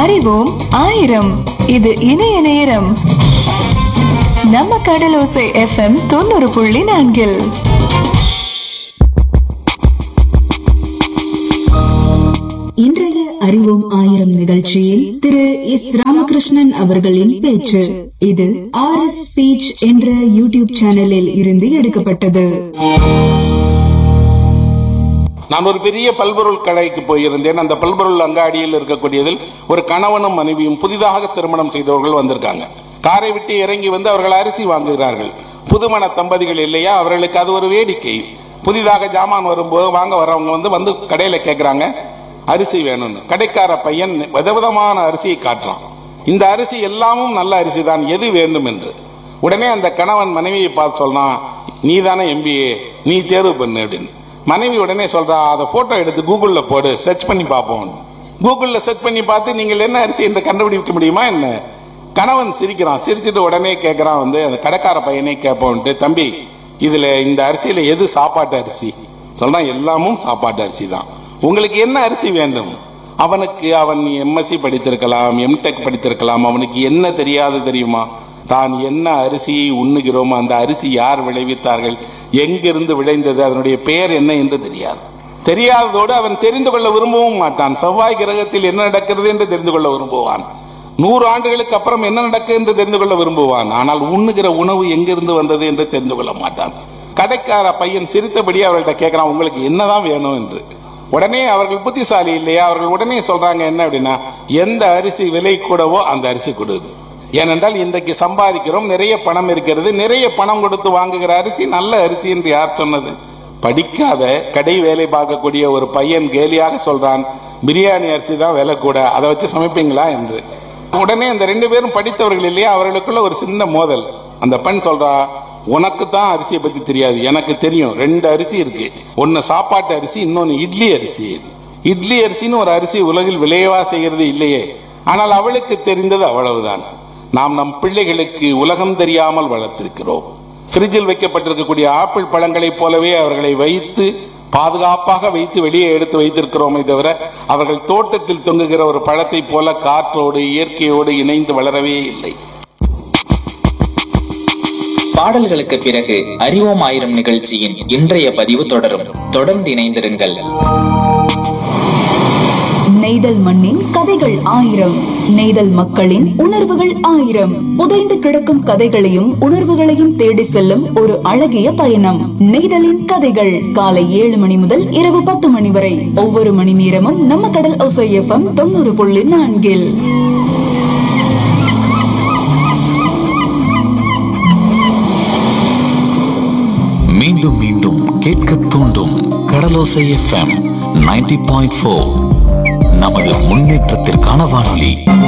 அறிவோம் ஆயிரம் இது இணைய நேரம் நம்ம கடலோசை எஃப்எம் தொண்ணூறு புள்ளி நான்கில் இன்றைய அறிவோம் ஆயிரம் நிகழ்ச்சியில் திரு எஸ் ராமகிருஷ்ணன் அவர்களின் பேச்சு இது ஆர் எஸ் ஸ்பீச் என்ற யூடியூப் சேனலில் இருந்து எடுக்கப்பட்டது நான் ஒரு பெரிய பல்பொருள் கடைக்கு போயிருந்தேன் அந்த பல்பொருள் அங்காடியில் இருக்கக்கூடியதில் ஒரு கணவனும் மனைவியும் புதிதாக திருமணம் செய்தவர்கள் வந்திருக்காங்க காரை விட்டு இறங்கி வந்து அவர்கள் அரிசி வாங்குகிறார்கள் புதுமண தம்பதிகள் இல்லையா அவர்களுக்கு அது ஒரு வேடிக்கை புதிதாக ஜாமான் வரும்போது வாங்க வரவங்க வந்து வந்து கடையில கேட்குறாங்க அரிசி வேணும்னு கடைக்கார பையன் விதவிதமான அரிசியை காட்டுறான் இந்த அரிசி எல்லாமும் நல்ல அரிசி தான் எது வேண்டும் என்று உடனே அந்த கணவன் மனைவியை பார்த்து சொல்றான் நீ தானே எம்பிஏ நீ தேர்வு பண்ணு அப்படின்னு மனைவி உடனே சொல்றா அதை போட்டோ எடுத்து கூகுள்ல போடு சர்ச் பண்ணி பார்ப்போம் கூகுள்ல சர்ச் பண்ணி பார்த்து நீங்கள் என்ன அரிசி என்று கண்டுபிடிக்க முடியுமா என்ன கணவன் சிரிக்கிறான் சிரிச்சிட்டு உடனே கேட்கறான் வந்து அந்த கடைக்கார பையனே கேட்போன்ட்டு தம்பி இதுல இந்த அரிசியில எது சாப்பாட்டு அரிசி சொல்றான் எல்லாமும் சாப்பாட்டு அரிசி தான் உங்களுக்கு என்ன அரிசி வேண்டும் அவனுக்கு அவன் எம்எஸ்சி படித்திருக்கலாம் எம்டெக் படித்திருக்கலாம் அவனுக்கு என்ன தெரியாது தெரியுமா தான் என்ன அரிசியை உண்ணுகிறோமோ அந்த அரிசி யார் விளைவித்தார்கள் எங்கிருந்து விளைந்தது அதனுடைய பெயர் என்ன என்று தெரியாது தெரியாததோடு அவன் தெரிந்து கொள்ள விரும்பவும் மாட்டான் செவ்வாய் கிரகத்தில் என்ன நடக்கிறது என்று தெரிந்து கொள்ள விரும்புவான் நூறு ஆண்டுகளுக்கு அப்புறம் என்ன நடக்கும் என்று தெரிந்து கொள்ள விரும்புவான் ஆனால் உண்ணுகிற உணவு எங்கிருந்து வந்தது என்று தெரிந்து கொள்ள மாட்டான் கடைக்கார பையன் சிரித்தபடி அவர்கள்ட்ட கேட்கிறான் உங்களுக்கு என்னதான் வேணும் என்று உடனே அவர்கள் புத்திசாலி இல்லையா அவர்கள் உடனே சொல்றாங்க என்ன அப்படின்னா எந்த அரிசி விலை கூடவோ அந்த அரிசி கொடு ஏனென்றால் இன்றைக்கு சம்பாதிக்கிறோம் நிறைய பணம் இருக்கிறது நிறைய பணம் கொடுத்து வாங்குகிற அரிசி நல்ல அரிசி என்று யார் சொன்னது படிக்காத கடை வேலை பார்க்கக்கூடிய ஒரு பையன் கேலியாக சொல்றான் பிரியாணி அரிசி தான் விலை கூட அதை வச்சு சமைப்பீங்களா என்று உடனே இந்த ரெண்டு பேரும் படித்தவர்கள் இல்லையா அவர்களுக்குள்ள ஒரு சின்ன மோதல் அந்த பெண் சொல்றா உனக்கு தான் அரிசியை பத்தி தெரியாது எனக்கு தெரியும் ரெண்டு அரிசி இருக்கு ஒன்னு சாப்பாட்டு அரிசி இன்னொன்னு இட்லி அரிசி இட்லி அரிசின்னு ஒரு அரிசி உலகில் விளையவா செய்கிறது இல்லையே ஆனால் அவளுக்கு தெரிந்தது அவ்வளவுதான் நாம் நம் பிள்ளைகளுக்கு உலகம் தெரியாமல் வளர்த்திருக்கிறோம் ஃப்ரிட்ஜில் வைக்கப்பட்டிருக்கக்கூடிய ஆப்பிள் பழங்களைப் போலவே அவர்களை வைத்து பாதுகாப்பாக வைத்து வெளியே எடுத்து வைத்திருக்கிறோமே தவிர அவர்கள் தோட்டத்தில் தொங்குகிற ஒரு பழத்தைப் போல காற்றோடு இயற்கையோடு இணைந்து வளரவே இல்லை பாடல்களுக்கு பிறகு அறிவோம் ஆயிரம் நிகழ்ச்சியின் இன்றைய பதிவு தொடரும் தொடர்ந்து இணைந்திருங்கள் நெய்தல் மண்ணின் கதைகள் ஆயிரம் நெய்தல் மக்களின் உணர்வுகள் ஆயிரம் புதைந்து கிடக்கும் கதைகளையும் உணர்வுகளையும் தேடி செல்லும் ஒரு அழகிய பயணம் நெய்தலின் கதைகள் காலை ஏழு மணி முதல் இரவு பத்து மணி வரை ஒவ்வொரு மணி நேரமும் நம்ம கடல் ஒசை எஃப்எம் தொண்ணூறு புள்ளி நான்கில் மீண்டும் மீண்டும் கேட்க தூண்டும் Kadalosai FM ninety point four நமது முன்னேற்றத்திற்கான வானொலி